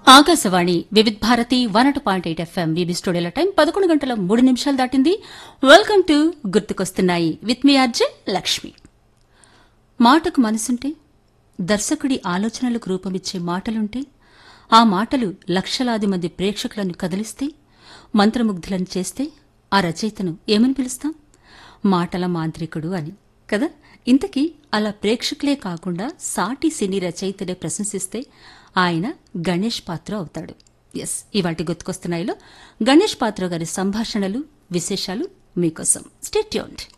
Akashvani Vividh Bharati one అటు point eight FM బీబీ స్టూడియోల టైం పదకొండు గంటల మూడు నిమిషాలు దాటింది వెల్కమ్ టు గుర్తుకొస్తున్నాయి విత్ మీ అర్జే లక్ష్మి మాటకు మనసుంటే దర్శకుడి ఆలోచనలకు రూపమిచ్చే మాటలుంటే ఆ మాటలు లక్షలాది మంది ప్రేక్షకులను కదిలిస్తే మంత్రముగ్ధులను చేస్తే ఆ రచయితను ఏమని పిలుస్తాం మాటల మాంత్రికుడు అని కదా ఇంతకీ అలా ప్రేక్షకులే కాకుండా సాటి సినీ రచయితలే ప్రశంసిస్తే ఆయన గణేష్ పాత్ర అవుతాడు ఎస్ ఇవాటి గుర్తుకొస్తున్నాయిలో గణేష్ పాత్ర గారి సంభాషణలు విశేషాలు మీకోసం స్టేట్యూన్డ్